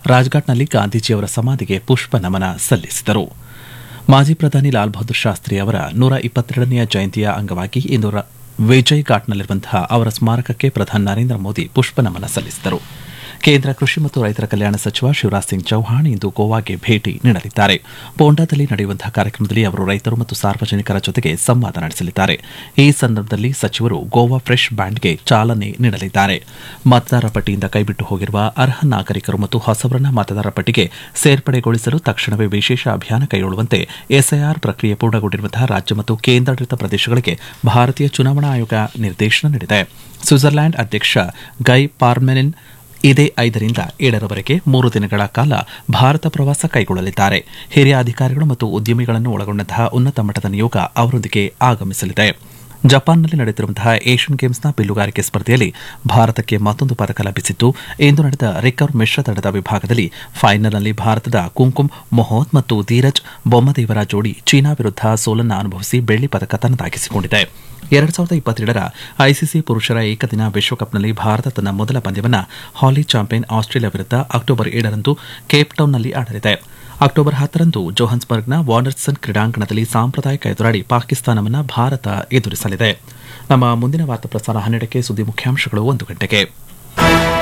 ರಾಜ್ಘಾಟ್ನಲ್ಲಿ ಗಾಂಧೀಜಿಯವರ ಸಮಾಧಿಗೆ ಪುಷ್ಪ ನಮನ ಸಲ್ಲಿಸಿದರು ಮಾಜಿ ಪ್ರಧಾನಿ ಲಾಲ್ ಬಹದ್ದೂರ್ ಶಾಸ್ತ್ರಿ ಅವರ ನೂರ ಇಪ್ಪತ್ತೆರಡನೆಯ ಜಯಂತಿಯ ಅಂಗವಾಗಿ ಇಂದು ರ- ವಿಜಯ್ ಘಾಟ್ನಲ್ಲಿರುವಂತಹ ಅವರ ಸ್ಮಾರಕಕ್ಕೆ ಪ್ರಧಾನಿ ನರೇಂದ್ರ ಮೋದಿ ಪುಷ್ಪ ನಮನ ಸಲ್ಲಿಸಿದರು ಕೇಂದ್ರ ಕೃಷಿ ಮತ್ತು ರೈತರ ಕಲ್ಯಾಣ ಸಚಿವ ಶಿವರಾಜ್ ಸಿಂಗ್ ಚೌಹಾಣ್ ಇಂದು ಗೋವಾಗೆ ಭೇಟಿ ನೀಡಲಿದ್ದಾರೆ ಪೋಂಡಾದಲ್ಲಿ ನಡೆಯುವಂತಹ ಕಾರ್ಯಕ್ರಮದಲ್ಲಿ ಅವರು ರೈತರು ಮತ್ತು ಸಾರ್ವಜನಿಕರ ಜೊತೆಗೆ ಸಂವಾದ ನಡೆಸಲಿದ್ದಾರೆ ಈ ಸಂದರ್ಭದಲ್ಲಿ ಸಚಿವರು ಗೋವಾ ಫ್ರೆಶ್ ಬ್ಯಾಂಡ್ಗೆ ಚಾಲನೆ ನೀಡಲಿದ್ದಾರೆ ಮತದಾರರ ಪಟ್ಟಿಯಿಂದ ಕೈಬಿಟ್ಟು ಹೋಗಿರುವ ಅರ್ಹ ನಾಗರಿಕರು ಮತ್ತು ಹೊಸಬರನ್ನ ಮತದಾರರ ಪಟ್ಟಿಗೆ ಸೇರ್ಪಡೆಗೊಳಿಸಲು ತಕ್ಷಣವೇ ವಿಶೇಷ ಅಭಿಯಾನ ಕೈಗೊಳ್ಳುವಂತೆ ಎಸ್ಐಆರ್ ಪ್ರಕ್ರಿಯೆ ಪೂರ್ಣಗೊಂಡಿರುವಂತಹ ರಾಜ್ಯ ಮತ್ತು ಕೇಂದ್ರಾಡಳಿತ ಪ್ರದೇಶಗಳಿಗೆ ಭಾರತೀಯ ಚುನಾವಣಾ ಆಯೋಗ ನಿರ್ದೇಶನ ನೀಡಿದೆ ಸ್ವಿಟ್ಜರ್ಲ್ಯಾಂಡ್ ಅಧ್ಯಕ್ಷ ಗೈ ಪಾರ್ಮೆನಿನ್ ಇದೇ ಐದರಿಂದ ಏಳರವರೆಗೆ ಮೂರು ದಿನಗಳ ಕಾಲ ಭಾರತ ಪ್ರವಾಸ ಕೈಗೊಳ್ಳಲಿದ್ದಾರೆ ಹಿರಿಯ ಅಧಿಕಾರಿಗಳು ಮತ್ತು ಉದ್ಯಮಿಗಳನ್ನು ಒಳಗೊಂಡಂತಹ ಉನ್ನತ ಮಟ್ಟದ ನಿಯೋಗ ಅವರೊಂದಿಗೆ ಆಗಮಿಸಲಿದೆ ಜಪಾನ್ನಲ್ಲಿ ನಡೆಯುತ್ತಿರುವಂತಹ ಏಷ್ಯನ್ ಗೇಮ್ಸ್ನ ಬಿಲ್ಲುಗಾರಿಕೆ ಸ್ಪರ್ಧೆಯಲ್ಲಿ ಭಾರತಕ್ಕೆ ಮತ್ತೊಂದು ಪದಕ ಲಭಿಸಿದ್ದು ಇಂದು ನಡೆದ ರಿಕರ್ವ್ ಮಿಶ್ರ ತಂಡದ ವಿಭಾಗದಲ್ಲಿ ಫೈನಲ್ನಲ್ಲಿ ಭಾರತದ ಕುಂಕುಮ್ ಮೊಹೋದ್ ಮತ್ತು ಧೀರಜ್ ಬೊಮ್ಮದೇವರ ಜೋಡಿ ಚೀನಾ ವಿರುದ್ಧ ಸೋಲನ್ನು ಅನುಭವಿಸಿ ಬೆಳ್ಳಿ ಪದಕ ತನ್ನದಾಗಿಸಿಕೊಂಡಿದೆ ಎರಡ್ ಸಾವಿರದ ಇಪ್ಪತ್ತೆರಡರ ಐಸಿಸಿ ಪುರುಷರ ಏಕದಿನ ವಿಶ್ವಕಪ್ನಲ್ಲಿ ಭಾರತ ತನ್ನ ಮೊದಲ ಪಂದ್ಯವನ್ನು ಹಾಲಿ ಚಾಂಪಿಯನ್ ಆಸ್ಟ್ರೇಲಿಯಾ ವಿರುದ್ಧ ಅಕ್ಟೋಬರ್ ಏಳರಂದು ಕೇಪ್ಟೌನ್ನಲ್ಲಿ ಆಡಲಿದೆ ಅಕ್ಟೋಬರ್ ಹತ್ತರಂದು ಜೋಹನ್ಸ್ಬರ್ಗ್ನ ವಾಂಡರ್ಸನ್ ಕ್ರೀಡಾಂಗಣದಲ್ಲಿ ಸಾಂಪ್ರದಾಯಿಕ ಎದುರಾಳಿ ಪಾಕಿಸ್ತಾನವನ್ನು ಭಾರತ ಎದುರಿಸಲಿದೆ ನಮ್ಮ ಮುಂದಿನ ವಾರ್ತಾ ಪ್ರಸಾರ ಹನ್ನೆರಡಕ್ಕೆ ಸುದ್ದಿ ಮುಖ್ಯಾಂಶಗಳು ಒಂದು ಗಂಟೆಗೆ